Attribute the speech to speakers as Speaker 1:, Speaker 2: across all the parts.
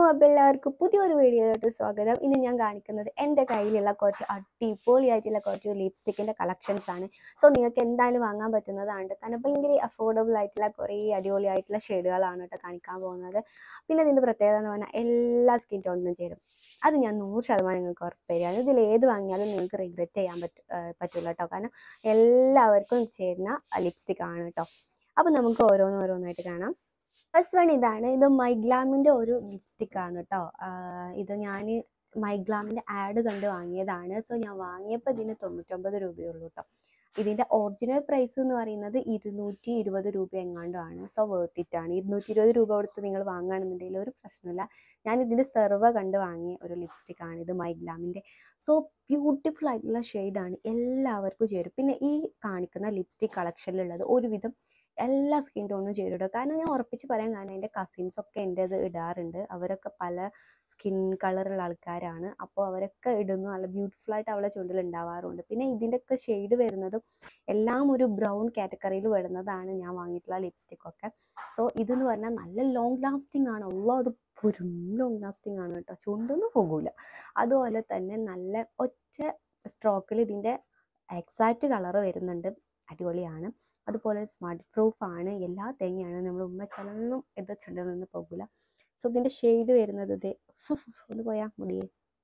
Speaker 1: അപ്പോൾ എല്ലാവർക്കും പുതിയൊരു വീഡിയോയിലോട്ട് സ്വാഗതം ഇന്ന് ഞാൻ കാണിക്കുന്നത് എൻ്റെ കയ്യിലുള്ള കുറച്ച് അടിപൊളിയായിട്ടുള്ള കുറച്ച് ലിപ്സ്റ്റിക്കിൻ്റെ കളക്ഷൻസ് ആണ് സോ നിങ്ങൾക്ക് എന്തായാലും വാങ്ങാൻ പറ്റുന്നതാണ് കാരണം ഭയങ്കര അഫോർഡബിൾ ആയിട്ടുള്ള കുറേ അടിപൊളിയായിട്ടുള്ള ഷെയ്ഡുകളാണ് കേട്ടോ കാണിക്കാൻ പോകുന്നത് പിന്നെ ഇതിൻ്റെ പ്രത്യേകത എന്ന് പറഞ്ഞാൽ എല്ലാ സ്കിൻ ടോണിനും ചേരും അത് ഞാൻ നൂറ് ശതമാനം നിങ്ങൾക്ക് ഉറപ്പ് തരികയാണ് ഇതിൽ ഏത് വാങ്ങിയാലും നിങ്ങൾക്ക് റിഗ്രറ്റ് ചെയ്യാൻ പറ്റ പറ്റില്ല കേട്ടോ കാരണം എല്ലാവർക്കും ചേരുന്ന ലിപ്സ്റ്റിക് ആണ് കേട്ടോ അപ്പോൾ നമുക്ക് ഓരോന്ന് ഓരോന്നായിട്ട് കാണാം ഫസ്റ്റ് വൺ ഇതാണ് ഇത് മൈഗ്ലാമിൻ്റെ ഒരു ലിപ്സ്റ്റിക് ആണ് കേട്ടോ ഇത് ഞാൻ മൈഗ്ലാമിൻ്റെ ആഡ് കണ്ട് വാങ്ങിയതാണ് സോ ഞാൻ വാങ്ങിയപ്പോൾ ഇതിന് തൊണ്ണൂറ്റൊമ്പത് രൂപയുള്ളൂ കേട്ടോ ഇതിൻ്റെ ഒറിജിനൽ പ്രൈസ് എന്ന് പറയുന്നത് ഇരുന്നൂറ്റി ഇരുപത് രൂപ എങ്ങാണ്ടാണ് സോ വേർത്ത് ഇറ്റ് ആണ് ഇരുന്നൂറ്റി ഇരുപത് രൂപ കൊടുത്ത് നിങ്ങൾ വാങ്ങുകയാണെന്നുണ്ടെങ്കിൽ ഒരു പ്രശ്നമില്ല ഞാൻ ഇതിൻ്റെ സെർവ കണ്ട് വാങ്ങിയ ഒരു ലിപ്സ്റ്റിക് ആണ് ഇത് മൈഗ്ലാമിൻ്റെ സോ ബ്യൂട്ടിഫുൾ ആയിട്ടുള്ള ഷെയ്ഡാണ് എല്ലാവർക്കും ചേരും പിന്നെ ഈ കാണിക്കുന്ന ലിപ്സ്റ്റിക് കളക്ഷനിലുള്ളത് ഒരുവിധം എല്ലാ സ്കിൻ ടോണിനും ചേരും കാരണം ഞാൻ ഉറപ്പിച്ച് പറയാൻ കാരണം എൻ്റെ കസിൻസ് ഒക്കെ എൻ്റെ ഇത് ഇടാറുണ്ട് അവരൊക്കെ പല സ്കിൻ കളറുള്ള ആൾക്കാരാണ് അപ്പോൾ അവരൊക്കെ ഇടുന്നു നല്ല ബ്യൂട്ടിഫുൾ ആയിട്ട് അവളെ ചുണ്ടിൽ ഉണ്ടാവാറുണ്ട് പിന്നെ ഇതിൻ്റെയൊക്കെ ഷെയ്ഡ് വരുന്നതും എല്ലാം ഒരു ബ്രൗൺ കാറ്റഗറിയിൽ വരുന്നതാണ് ഞാൻ വാങ്ങിയിട്ടുള്ള ലിപ്സ്റ്റിക് ഒക്കെ സോ ഇതെന്ന് പറഞ്ഞാൽ നല്ല ലോങ് ലാസ്റ്റിംഗ് ആണ് ഉള്ള അത് പൊരും ലോങ് ലാസ്റ്റിംഗ് ആണ് കേട്ടോ ചുണ്ടൊന്നും പോകില്ല അതുപോലെ തന്നെ നല്ല ഒറ്റ സ്ട്രോക്കിൽ ഇതിൻ്റെ എക്സാക്റ്റ് കളറ് വരുന്നുണ്ട് അടിപൊളിയാണ് അതുപോലെ സ്മാർട്ട് പ്രൂഫ് ആണ് എല്ലാ തേങ്ങയാണ് നമ്മൾ ഉമ്മ ചിലൊന്നും ഇത് ചുണ്ടിൽ നിന്ന് പോകില്ല സോ ഇതിൻ്റെ ഷെയ്ഡ് വരുന്നത് ഇത് ഒന്ന് പോയാ മുടിയേ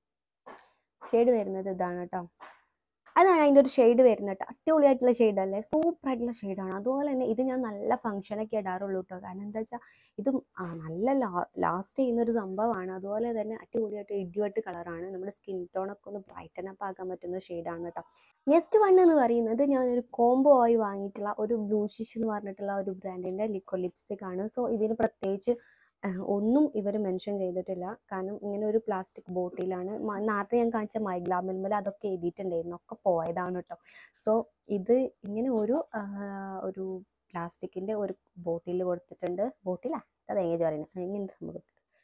Speaker 1: ഷെയ്ഡ് വരുന്നത് ഇതാണ് കേട്ടോ അതാണ് അതിൻ്റെ ഒരു ഷെയ്ഡ് വരുന്നത് കേട്ടോ അടിപൊളിയായിട്ടുള്ള ഷെയ്ഡ് അല്ലേ സൂപ്പർ ആയിട്ടുള്ള ഷെയ്ഡാണ് അതുപോലെ തന്നെ ഇത് ഞാൻ നല്ല ഫംഗ്ഷനൊക്കെ ഇടാറുള്ളൂ കേട്ടോ കാരണം എന്താ വെച്ചാൽ ഇത് ആ നല്ല ലാ ലാസ്റ്റ് ചെയ്യുന്ന ഒരു സംഭവമാണ് അതുപോലെ തന്നെ അടിപൊളിയായിട്ട് ഇടിവട്ട് കളറാണ് നമ്മുടെ സ്കിൻ ടോണൊക്കെ ഒന്ന് ബ്രൈറ്റൻ അപ്പ് ആക്കാൻ പറ്റുന്ന ഷെയ്ഡാണ് കേട്ടോ നെക്സ്റ്റ് വൺ എന്ന് പറയുന്നത് ഞാനൊരു കോംബോ ആയി വാങ്ങിയിട്ടുള്ള ഒരു ബ്ലൂ ഷിഷ് എന്ന് പറഞ്ഞിട്ടുള്ള ഒരു ബ്രാൻഡിൻ്റെ ലിക്വ ലിപ്സ്റ്റിക് ആണ് സോ ഇതിന് പ്രത്യേകിച്ച് ഒന്നും ഇവർ മെൻഷൻ ചെയ്തിട്ടില്ല കാരണം ഇങ്ങനെ ഒരു പ്ലാസ്റ്റിക് ബോട്ടിലാണ് നേരത്തെ ഞാൻ കാണിച്ച മൈഗ്ലാമിൽമേൽ അതൊക്കെ എഴുതിയിട്ടുണ്ടായിരുന്നു ഒക്കെ പോയതാണ് കേട്ടോ സോ ഇത് ഇങ്ങനെ ഒരു ഒരു പ്ലാസ്റ്റിക്കിൻ്റെ ഒരു ബോട്ടിൽ കൊടുത്തിട്ടുണ്ട് ബോട്ടിലാ അത് എങ്ങനെ പറയുന്നത് ഇങ്ങനത്തെ സംഭവം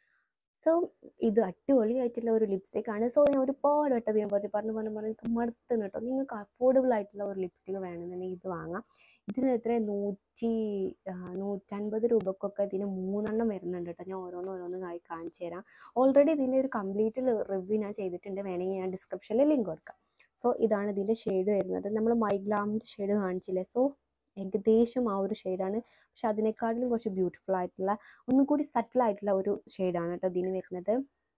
Speaker 1: സോ ഇത് അടിപൊളിയായിട്ടുള്ള ഒരു ലിപ്സ്റ്റിക് ആണ് സോ ഞാൻ ഒരുപാട് വട്ടം ഇതിനെ പറ്റി പറഞ്ഞു പറഞ്ഞു പറഞ്ഞു എനിക്ക് മടുത്തുന്നു കേട്ടോ നിങ്ങൾക്ക് അഫോർഡബിൾ ആയിട്ടുള്ള ഒരു ലിപ്സ്റ്റിക് വേണമെന്നുണ്ടെങ്കിൽ ഇത് വാങ്ങാം ഇതിന് എത്ര നൂറ്റി നൂറ്റൻപത് രൂപക്കൊക്കെ ഇതിന് മൂന്നെണ്ണം വരുന്നുണ്ട് കേട്ടോ ഞാൻ ഓരോന്ന് ഓരോന്ന് കാണിച്ചു തരാം ഓൾറെഡി ഇതിൻ്റെ ഒരു കംപ്ലീറ്റ് റിവ്യൂ ഞാൻ ചെയ്തിട്ടുണ്ട് വേണമെങ്കിൽ ഞാൻ ഡിസ്ക്രിപ്ഷനിൽ ലിങ്ക് കൊടുക്കാം സോ ഇതാണ് ഇതിൻ്റെ ഷെയ്ഡ് വരുന്നത് നമ്മൾ മൈഗ്ലാമിൻ്റെ ഷെയ്ഡ് കാണിച്ചില്ലേ സോ ഏകദേശം ആ ഒരു ഷെയ്ഡാണ് പക്ഷെ അതിനേക്കാട്ടിലും കുറച്ച് ബ്യൂട്ടിഫുൾ ആയിട്ടുള്ള ഒന്നും കൂടി സറ്റിൽ ആയിട്ടുള്ള ഒരു ഷെയ്ഡാണ് കേട്ടോ ഇതിന് വരുന്നത്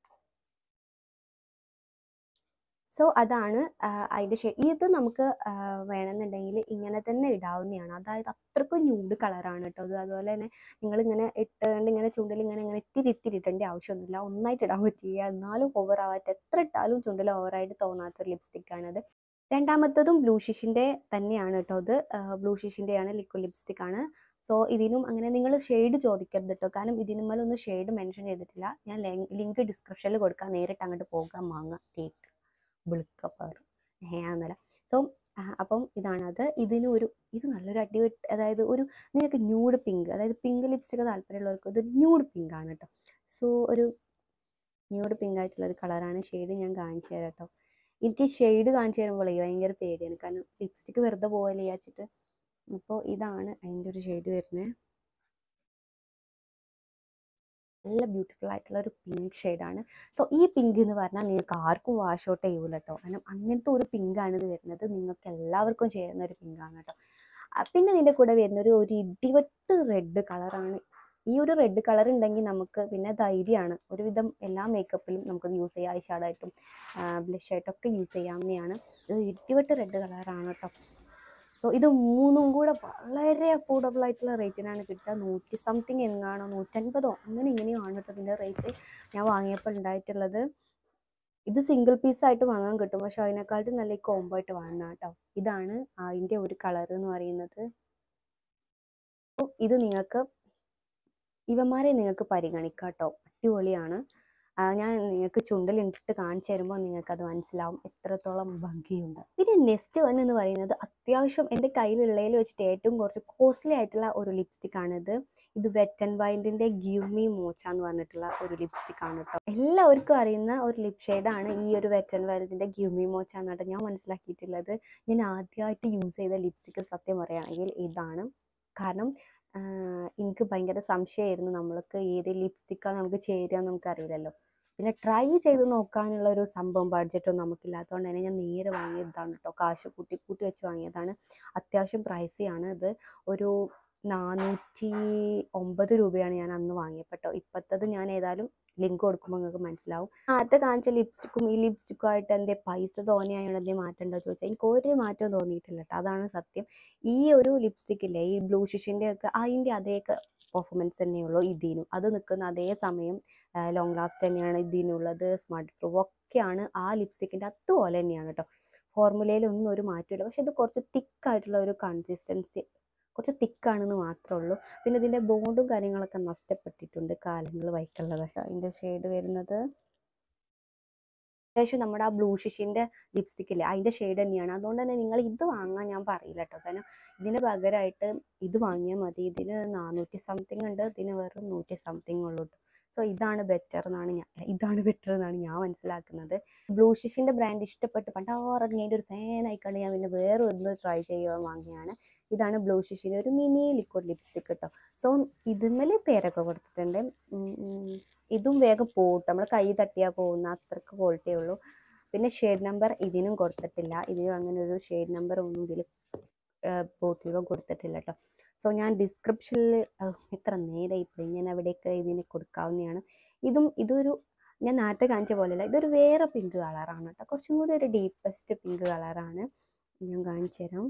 Speaker 1: സോ അതാണ് അതിൻ്റെ ഷെയ്ഡ് ഇത് നമുക്ക് വേണമെന്നുണ്ടെങ്കിൽ ഇങ്ങനെ തന്നെ ഇടാവുന്നതാണ് അതായത് അത്രക്കും ന്യൂഡ് കളറാണ് കേട്ടോ അത് അതുപോലെ തന്നെ നിങ്ങളിങ്ങനെ ഇട്ടുകൊണ്ട് ഇങ്ങനെ ചുണ്ടിൽ ഇങ്ങനെ ഇങ്ങനെ ഇത്തിരി ഇത്തിരി ഇട്ടേണ്ട ആവശ്യമൊന്നുമില്ല ഒന്നായിട്ട് ഇടാൻ പറ്റില്ല എന്നാലും ഓവർ ആവാത്ത എത്ര ഇട്ടാലും ചുണ്ടിൽ ഓവറായിട്ട് തോന്നാത്തൊരു ലിപ്സ്റ്റിക്കാണത് രണ്ടാമത്തതും ബ്ലൂ ഷിഷിൻ്റെ തന്നെയാണ് കേട്ടോ അത് ബ്ലൂ ഷിഷിൻ്റെയാണ് ലിക്വിഡ് ലിപ്സ്റ്റിക് ആണ് സോ ഇതിനും അങ്ങനെ നിങ്ങൾ ഷെയ്ഡ് ചോദിക്കരുത് കേട്ടോ കാരണം ഇതിനുമ്മലൊന്നും ഷെയ്ഡ് മെൻഷൻ ചെയ്തിട്ടില്ല ഞാൻ ലിങ്ക് ഡിസ്ക്രിപ്ഷനിൽ കൊടുക്കാം നേരിട്ട് അങ്ങോട്ട് പോകാൻ വാങ്ങാം ടേക്ക് വിളിക്കപ്പർ ഏന്നല്ല സോ അപ്പം ഇതാണത് ഇതിന് ഒരു ഇത് നല്ലൊരു അടി അതായത് ഒരു നിങ്ങൾക്ക് ന്യൂഡ് പിങ്ക് അതായത് പിങ്ക് ലിപ്സ്റ്റിക് താല്പര്യമുള്ളവർക്ക് ഇത് ന്യൂഡ് പിങ്ക് ആണ് കേട്ടോ സോ ഒരു ന്യൂഡ് പിങ്ക് ആയിട്ടുള്ള ഒരു കളറാണ് ഷെയ്ഡ് ഞാൻ കാണിച്ചു തരാം കേട്ടോ എനിക്ക് ഷെയ്ഡ് കാണിച്ചു തരുമ്പോഴേ ഭയങ്കര പേടിയാണ് കാരണം ലിപ്സ്റ്റിക് വെറുതെ പോകല്ലേ വിചാരിച്ചിട്ട് അപ്പോൾ ഇതാണ് അതിൻ്റെ ഒരു ഷെയ്ഡ് വരുന്നത് നല്ല ബ്യൂട്ടിഫുൾ ആയിട്ടുള്ള ഒരു പിങ്ക് ഷെയ്ഡാണ് സോ ഈ പിങ്ക് എന്ന് പറഞ്ഞാൽ നിങ്ങൾക്ക് ആർക്കും വാഷ് ഔട്ട് ചെയ്യൂല കേട്ടോ കാരണം അങ്ങനത്തെ ഒരു പിങ്കാണ് ഇത് വരുന്നത് നിങ്ങൾക്ക് എല്ലാവർക്കും ചേരുന്ന ഒരു പിങ്കാണ് കേട്ടോ പിന്നെ ഇതിൻ്റെ കൂടെ വരുന്ന ഒരു ഒരു ഇടിവെട്ട് റെഡ് കളറാണ് ഈ ഒരു റെഡ് കളർ ഉണ്ടെങ്കിൽ നമുക്ക് പിന്നെ ധൈര്യമാണ് ഒരുവിധം എല്ലാ മേക്കപ്പിലും നമുക്കത് യൂസ് ചെയ്യാം ഐ ഷാഡായിട്ടും ബ്ലഷ് ആയിട്ടൊക്കെ യൂസ് ചെയ്യാവുന്നതാണ് ഇത് ഇടിവെട്ട് റെഡ് കളറാണ് കേട്ടോ സോ ഇത് മൂന്നും കൂടെ വളരെ അഫോർഡബിൾ ആയിട്ടുള്ള റേറ്റിനാണ് കിട്ടുക നൂറ്റി സംതിങ് എങ്ങാണോ നൂറ്റൻപതോ അങ്ങനെ ഇങ്ങനെയോ ആണ് കേട്ടോ ഇതിൻ്റെ റേറ്റ് ഞാൻ വാങ്ങിയപ്പോൾ ഉണ്ടായിട്ടുള്ളത് ഇത് സിംഗിൾ പീസായിട്ട് വാങ്ങാൻ കിട്ടും പക്ഷെ അതിനെക്കാട്ടും നല്ല കോംബോ ആയിട്ട് വാങ്ങാം കേട്ടോ ഇതാണ് അതിൻ്റെ ഒരു കളർ എന്ന് പറയുന്നത് ഇത് നിങ്ങൾക്ക് ഇവന്മാരെ നിങ്ങൾക്ക് പരിഗണിക്കാം കേട്ടോ അടിപൊളിയാണ് ഞാൻ നിങ്ങൾക്ക് ചുണ്ടിൽ ഇട്ടിട്ട് കാണിച്ചു തരുമ്പോൾ നിങ്ങൾക്ക് അത് മനസ്സിലാവും എത്രത്തോളം ഭംഗിയുണ്ട് പിന്നെ നെക്സ്റ്റ് വൺ എന്ന് പറയുന്നത് അത്യാവശ്യം എൻ്റെ കയ്യിലുള്ളതിൽ വെച്ചിട്ട് ഏറ്റവും കുറച്ച് കോസ്റ്റ്ലി ആയിട്ടുള്ള ഒരു ലിപ്സ്റ്റിക് ആണിത് ഇത് വെറ്റ് ആൻഡ് വൈൽഡിൻ്റെ ഗിവ് മീ മോച്ച എന്ന് പറഞ്ഞിട്ടുള്ള ഒരു ലിപ്സ്റ്റിക് ആണ് കേട്ടോ എല്ലാവർക്കും അറിയുന്ന ഒരു ലിപ് ഷെയ്ഡാണ് ഈ ഒരു വെറ്റ് ആൻഡ് വൈൽഡിൻ്റെ ഗിവ് മീ മോച്ച എന്നിട്ട് ഞാൻ മനസ്സിലാക്കിയിട്ടുള്ളത് ഞാൻ ആദ്യമായിട്ട് യൂസ് ചെയ്ത ലിപ്സ്റ്റിക് സത്യം പറയുകയാണെങ്കിൽ ഇതാണ് കാരണം എനിക്ക് ഭയങ്കര സംശയമായിരുന്നു നമ്മൾക്ക് ഏത് ലിപ്സ്റ്റിക്കാണ് നമുക്ക് ചേരുക നമുക്ക് അറിയില്ലല്ലോ പിന്നെ ട്രൈ ചെയ്ത് നോക്കാനുള്ള ഒരു സംഭവം ബഡ്ജറ്റൊന്നും നമുക്കില്ലാത്തതുകൊണ്ട് തന്നെ ഞാൻ നേരെ വാങ്ങിയതാണ് കേട്ടോ കാശ് കൂട്ടി കൂട്ടി വെച്ച് വാങ്ങിയതാണ് അത്യാവശ്യം പ്രൈസിയാണ് ഇത് ഒരു നാനൂറ്റി ഒമ്പത് രൂപയാണ് ഞാൻ അന്ന് വാങ്ങിയപ്പോൾ കേട്ടോ ഇപ്പോഴത്തത് ഞാൻ ഏതായാലും ലിങ്ക് കൊടുക്കുമ്പോൾ നിങ്ങൾക്ക് മനസ്സിലാവും ആദ്യത്തെ കാണിച്ച ലിപ്സ്റ്റിക്കും ഈ ലിപ്സ്റ്റിക്കും ആയിട്ട് എന്തേ പൈസ തോന്നിയായോണ്ട് എന്തേ മാറ്റം ഉണ്ടോ ചോദിച്ചാൽ എനിക്ക് ഒരു മാറ്റവും തോന്നിയിട്ടില്ല കേട്ടോ അതാണ് സത്യം ഈ ഒരു ലിപ്സ്റ്റിക് ഇല്ലേ ഈ ബ്ലൂ ഷിഷിൻ്റെ ഒക്കെ അതിൻ്റെ അതേ പെർഫോമൻസ് തന്നെയുള്ളൂ ഇതിനും അത് നിൽക്കുന്ന അതേ സമയം ലോങ് ലാസ്റ്റ് തന്നെയാണ് ഇതിനുള്ളത് സ്മാർട്ട് പ്രൂഫ് ഒക്കെയാണ് ആ ലിപ്സ്റ്റിക്കിൻ്റെ അതുപോലെ തന്നെയാണ് കേട്ടോ ഫോർമുലയിലൊന്നും ഒരു മാറ്റമില്ല പക്ഷെ ഇത് കുറച്ച് തിക്കായിട്ടുള്ള ഒരു കൺസിസ്റ്റൻസി കുറച്ച് തിക്കാണെന്ന് മാത്രമേ ഉള്ളൂ പിന്നെ ഇതിൻ്റെ ബോണ്ടും കാര്യങ്ങളൊക്കെ നഷ്ടപ്പെട്ടിട്ടുണ്ട് കാലങ്ങൾ വൈക്കുള്ളത് അതിൻ്റെ ഷെയ്ഡ് വരുന്നത് അത്യാവശ്യം നമ്മുടെ ആ ബ്ലൂ ഷിഷിൻ്റെ ലിപ്സ്റ്റിക് ഇല്ലേ അതിൻ്റെ ഷെയ്ഡ് തന്നെയാണ് അതുകൊണ്ട് തന്നെ നിങ്ങൾ ഇത് വാങ്ങാൻ ഞാൻ പറയില്ല കേട്ടോ കാരണം ഇതിന് പകരമായിട്ട് ഇത് വാങ്ങിയാൽ മതി ഇതിന് നാനൂറ്റി സംതിങ് ഉണ്ട് ഇതിന് വെറും നൂറ്റി സംതിങ് ഉള്ളൂ കേട്ടോ സോ ഇതാണ് ബെറ്റർ എന്നാണ് ഞാൻ ഇതാണ് ബെറ്റർ എന്നാണ് ഞാൻ മനസ്സിലാക്കുന്നത് ബ്ലൂ ഷിഷിൻ്റെ ബ്രാൻഡ് ഇഷ്ടപ്പെട്ട് പണ്ടാറങ്ങി അതിൻ്റെ ഒരു ഫാൻ ആയിക്കാണ്ട് ഞാൻ പിന്നെ വേറെ ഒന്ന് ട്രൈ ചെയ്യാൻ വാങ്ങിയാണ് ഇതാണ് ബ്ലൂ ഷിഷിൻ്റെ ഒരു മിനി ലിക്വിഡ് ലിപ്സ്റ്റിക് കേട്ടോ സോ ഇതിന്മേൽ പേരൊക്കെ കൊടുത്തിട്ടുണ്ട് ഉം, ഉം. ഇതും വേഗം പോകും നമ്മൾ കൈ തട്ടിയാൽ പോകുന്ന അത്രക്ക് ക്വാളിറ്റി ഉള്ളൂ പിന്നെ ഷെയ്ഡ് നമ്പർ ഇതിനും കൊടുത്തിട്ടില്ല ഇതിനും അങ്ങനെ ഒരു ഷെയ്ഡ് നമ്പർ ഒന്നും ഇതിൽ ബോട്ടിലും കൊടുത്തിട്ടില്ല കേട്ടോ സോ ഞാൻ ഡിസ്ക്രിപ്ഷനിൽ എത്ര നേരം ഇപ്പോൾ ഞാൻ അവിടേക്ക് ഇതിന് കൊടുക്കാവുന്നതാണ് ഇതും ഇതൊരു ഞാൻ നേരത്തെ കാണിച്ച പോലെയല്ല ഇതൊരു വേറെ പിങ്ക് കളറാണ് കേട്ടോ കുറച്ചും കൂടി ഒരു ഡീപ്പസ്റ്റ് പിങ്ക് കളറാണ് ഞാൻ കാണിച്ചു തരാം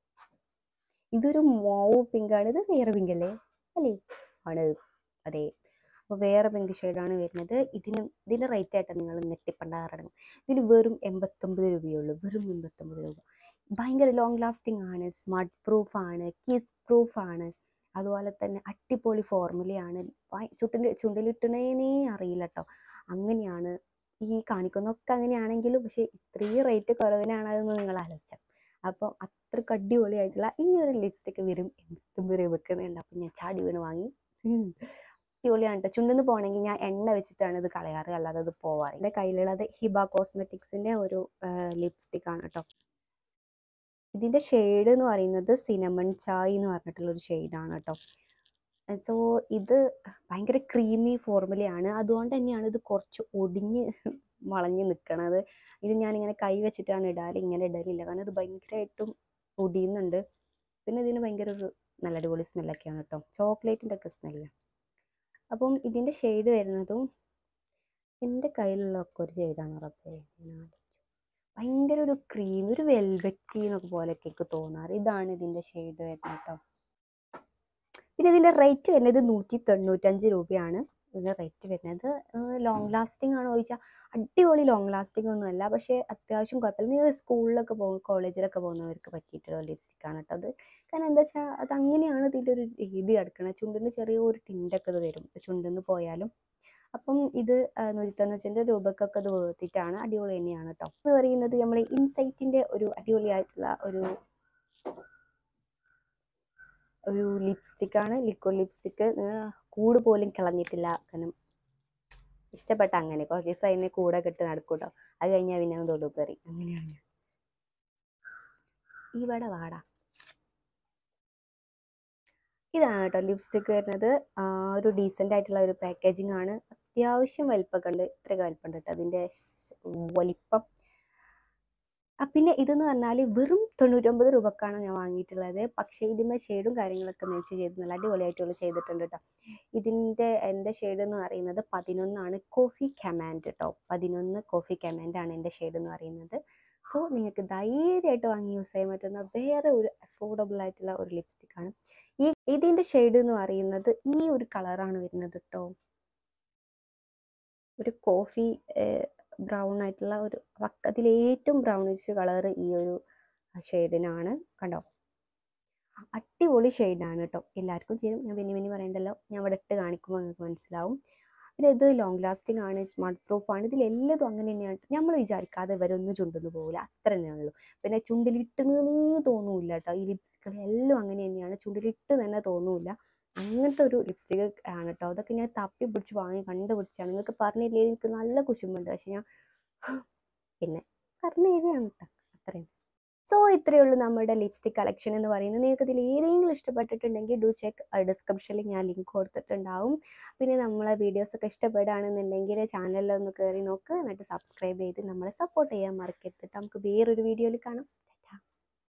Speaker 1: ഇതൊരു മോവ് പിങ്കാണ് ഇത് വേറെ പിങ്ക് അല്ലേ അല്ലേ ആണ് അതെ അപ്പോൾ വേറെ പിങ്ക് ഷെയ്ഡാണ് വരുന്നത് ഇതിന് ഇതിൻ്റെ റേറ്റ് ആയിട്ട് നിങ്ങൾ നെട്ടിപ്പണ്ടാറടങ്ങും ഇതിന് വെറും എൺപത്തൊമ്പത് രൂപയുള്ളൂ വെറും എൺപത്തൊമ്പത് രൂപ ഭയങ്കര ലോങ് ലാസ്റ്റിംഗ് ആണ് സ്മാർട്ട് പ്രൂഫ് ആണ് കിസ് പ്രൂഫ് ആണ് അതുപോലെ തന്നെ അട്ടിപ്പൊളി ഫോർമുലയാണ് ഭയ- ചുണ്ടിൽ ചുണ്ടിലിട്ടണേനേ അറിയില്ല കേട്ടോ അങ്ങനെയാണ് ഈ കാണിക്കുന്നതൊക്കെ അങ്ങനെയാണെങ്കിലും പക്ഷേ ഇത്രയും റേറ്റ് കുറവിനാണെന്ന് നിങ്ങൾ ആലോചിച്ചാൽ അപ്പോൾ അത്രയ്ക്ക് അടിപൊളിയായിട്ടുള്ള ഈ ഒരു ലിപ്സ്റ്റിക്ക് വെറും എൺപത്തൊമ്പത് രൂപക്കുന്നുണ്ട് അപ്പം ഞാൻ ചാടി വീണ് വാങ്ങി ഉം. അടിപൊളിയാണ് കേട്ടോ ചുണ്ടിന്ന് പോകണമെങ്കിൽ ഞാൻ എണ്ണ വെച്ചിട്ടാണ് ഇത് കളയാറ് അല്ലാതെ ഇത് പോവാറ് എൻ്റെ കയ്യിലുള്ളത് ഹിബ കോസ്മെറ്റിക്സിൻ്റെ ഒരു ലിപ്സ്റ്റിക് ആണ് കേട്ടോ ഇതിൻ്റെ ഷെയ്ഡ് എന്ന് പറയുന്നത് സിനമൺ ചായ് എന്ന് പറഞ്ഞിട്ടുള്ള ഒരു ഷെയ്ഡാണ് കേട്ടോ സോ ഇത് ഭയങ്കര ക്രീമി ഫോർമുലയാണ് അതുകൊണ്ട് തന്നെയാണ് ഇത് കുറച്ച് ഒടിഞ്ഞ് വളഞ്ഞ് നിൽക്കണത് ഇത് ഞാനിങ്ങനെ കൈ വെച്ചിട്ടാണ് ഇടാറ് ഇങ്ങനെ ഇടലില്ല കാരണം ഇത് ഭയങ്കരമായിട്ടും ഒടിയുന്നുണ്ട് പിന്നെ ഇതിന് ഭയങ്കര ഒരു നല്ല അടിപൊളി സ്മെല്ലൊക്കെയാണ് കേട്ടോ ചോക്ലേറ്റിൻ്റെ ഒക്കെ സ്മെല്ല് അപ്പം ഇതിൻ്റെ ഷെയ്ഡ് വരുന്നതും എൻ്റെ കയ്യിലുള്ള ഒക്കെ ഒരു ഷെയ്ഡാണ് റബ്ബേ ഞാൻ ആലോചിച്ചു. ഭയങ്കര ഒരു ക്രീം ഒരു വെൽവെറ്റി എന്നൊക്കെ പോലെയൊക്കെ എനിക്ക് തോന്നാറ് ഇതാണ് ഇതിൻ്റെ ഷെയ്ഡ് വരുന്നത് കേട്ടോ പിന്നെ ഇതിൻ്റെ റേറ്റ് വരുന്നത് നൂറ്റി തൊണ്ണൂറ്റഞ്ച് രൂപയാണ് ഇതിൻ്റെ റേറ്റ് വരുന്നത് ലോങ് ലാസ്റ്റിംഗ് ആണോ ചോദിച്ചാൽ അടിപൊളി ലോങ് ലാസ്റ്റിംഗ് ഒന്നും അല്ല പക്ഷേ അത്യാവശ്യം കുഴപ്പമില്ല നിങ്ങൾ സ്കൂളിലൊക്കെ പോകും കോളേജിലൊക്കെ പോകുന്നവർക്ക് പറ്റിയിട്ടുള്ള ലിപ്സ്റ്റിക് ആണ് കേട്ടോ അത് കാരണം എന്താ വെച്ചാൽ അത് അങ്ങനെയാണ് ഇതിൻ്റെ ഒരു രീതി കിടക്കുന്നത് ചുണ്ടിന് ചെറിയൊരു ടിൻ്റൊക്കെ ഇത് വരും ചുണ്ടിന്ന് പോയാലും അപ്പം ഇത് നൂറ്റി തൊണ്ണൂറ്റഞ്ച് രൂപക്കൊക്കെ ഇത് വേർത്തിട്ടാണ് അടിപൊളി തന്നെയാണ് കേട്ടോ എന്ന് പറയുന്നത് നമ്മൾ ഇൻസൈറ്റിൻ്റെ ഒരു അടിപൊളിയായിട്ടുള്ള ഒരു ഒരു ലിപ്സ്റ്റിക് ആണ് ലിക്വിഡ് ലിപ്സ്റ്റിക് കൂട് പോലും കളഞ്ഞിട്ടില്ല കാരണം ഇഷ്ടപ്പെട്ട അങ്ങനെ കുറച്ച് ദിവസം അതിനെ കൂടെ കെട്ട് നടക്കൂട്ടോ അത് കഴിഞ്ഞാൽ പിന്നെ അങ്ങ് തൊടു കയറി അങ്ങനെയാണ് ഞാൻ. ഇവിടെ വാടാ ഇതാണ് കേട്ടോ ലിപ്സ്റ്റിക് വരുന്നത് ആ, ഒരു ഡീസൻ്റ് ആയിട്ടുള്ള ഒരു പാക്കേജിംഗ് ആണ് അത്യാവശ്യം വലിപ്പമൊക്കെ ഉണ്ട് ഇത്രയൊക്കെ വലിപ്പമുണ്ട് കേട്ടോ അതിൻ്റെ സ് വലിപ്പം ആ, പിന്നെ ഇതെന്ന് പറഞ്ഞാൽ വെറും തൊണ്ണൂറ്റൊമ്പത് രൂപക്കാണ് ഞാൻ വാങ്ങിയിട്ടുള്ളത് പക്ഷേ ഇതിൻ്റെ ഷെയ്ഡും കാര്യങ്ങളൊക്കെ മേച്ച് ചെയ്ത് നല്ല അടിപൊളിയായിട്ടുള്ള ചെയ്തിട്ടുണ്ട് കേട്ടോ ഇതിൻ്റെ എൻ്റെ ഷെയ്ഡ് എന്ന് പറയുന്നത് പതിനൊന്നാണ് കോഫി കമാൻഡ് കേട്ടോ പതിനൊന്ന് കോഫി കമാൻഡ് ആണ് എൻ്റെ ഷെയ്ഡ് എന്ന് പറയുന്നത് സോ നിങ്ങൾക്ക് ധൈര്യമായിട്ട് വാങ്ങി യൂസ് ചെയ്യാൻ പറ്റുന്ന വേറെ ഒരു അഫോർഡബിൾ ആയിട്ടുള്ള ഒരു ലിപ്സ്റ്റിക് ആണ് ഈ ഇതിൻ്റെ ഷെയ്ഡ് എന്ന് പറയുന്നത് ഈ ഒരു കളറാണ് വരുന്നത് കേട്ടോ ഒരു കോഫി ബ്രൗൺ ആയിട്ടുള്ള ഒരു വക്ക അതിൽ ഏറ്റവും ബ്രൗണിഷ് കളർ ഈ ഒരു ഷെയ്ഡിനാണ് കണ്ടോ അടിപൊളി ഷെയ്ഡാണ് കേട്ടോ എല്ലാവർക്കും ചെയ്യും ഞാൻ പിന്നെ പിന്നെ പറയണ്ടല്ലോ ഞാൻ ഇവിടെ ഇട്ട് കാണിക്കുമ്പോൾ നിങ്ങൾക്ക് മനസ്സിലാവും പിന്നെ ഇത് ലോങ് ലാസ്റ്റിംഗ് ആണ് സ്മാർട്ട് പ്രൂഫ് ആണ് ഇതിൽ എല്ലാതും അങ്ങനെ തന്നെയാണ് നമ്മൾ വിചാരിക്കാതെ ഇവരൊന്നും ചുണ്ടൊന്നും പോകില്ല അത്ര തന്നെയുള്ളൂ പിന്നെ ചുണ്ടിലിട്ടെന്നേ തോന്നൂല കേട്ടോ ഈ ലിപ്സ്റ്റിക്കുകൾ എല്ലാം അങ്ങനെ തന്നെയാണ് ചുണ്ടിലിട്ട് തന്നെ തോന്നൂല അങ്ങനത്തെ ഒരു ലിപ്സ്റ്റിക് ആണ് കേട്ടോ അതൊക്കെ ഞാൻ തപ്പി പിടിച്ച് വാങ്ങി കണ്ടുപിടിച്ചാണ് നിങ്ങൾക്ക് പറഞ്ഞില്ലേ എനിക്ക് നല്ല കുശുമ്പുണ്ട് പക്ഷെ ഞാൻ പിന്നെ പറഞ്ഞു തരികയാണ് കേട്ടോ അത്രയും സോ ഇത്രയേ ഉള്ളൂ നമ്മുടെ ലിപ്സ്റ്റിക് കളക്ഷൻ എന്ന് പറയുന്നത് നിങ്ങൾക്ക് ഇതിൽ ഏതെങ്കിലും ഇഷ്ടപ്പെട്ടിട്ടുണ്ടെങ്കിൽ ഡു ചെക്ക് ഡിസ്ക്രിപ്ഷനിൽ ഞാൻ ലിങ്ക് കൊടുത്തിട്ടുണ്ടാവും പിന്നെ നമ്മളെ വീഡിയോസൊക്കെ ഇഷ്ടപ്പെടുകയാണെന്നുണ്ടെങ്കിൽ ചാനലിലൊന്ന് കയറി നോക്ക് എന്നിട്ട് സബ്സ്ക്രൈബ് ചെയ്ത് നമ്മളെ സപ്പോർട്ട് ചെയ്യാൻ മറക്കരുത് നമുക്ക് വേറൊരു വീഡിയോയിൽ കാണാം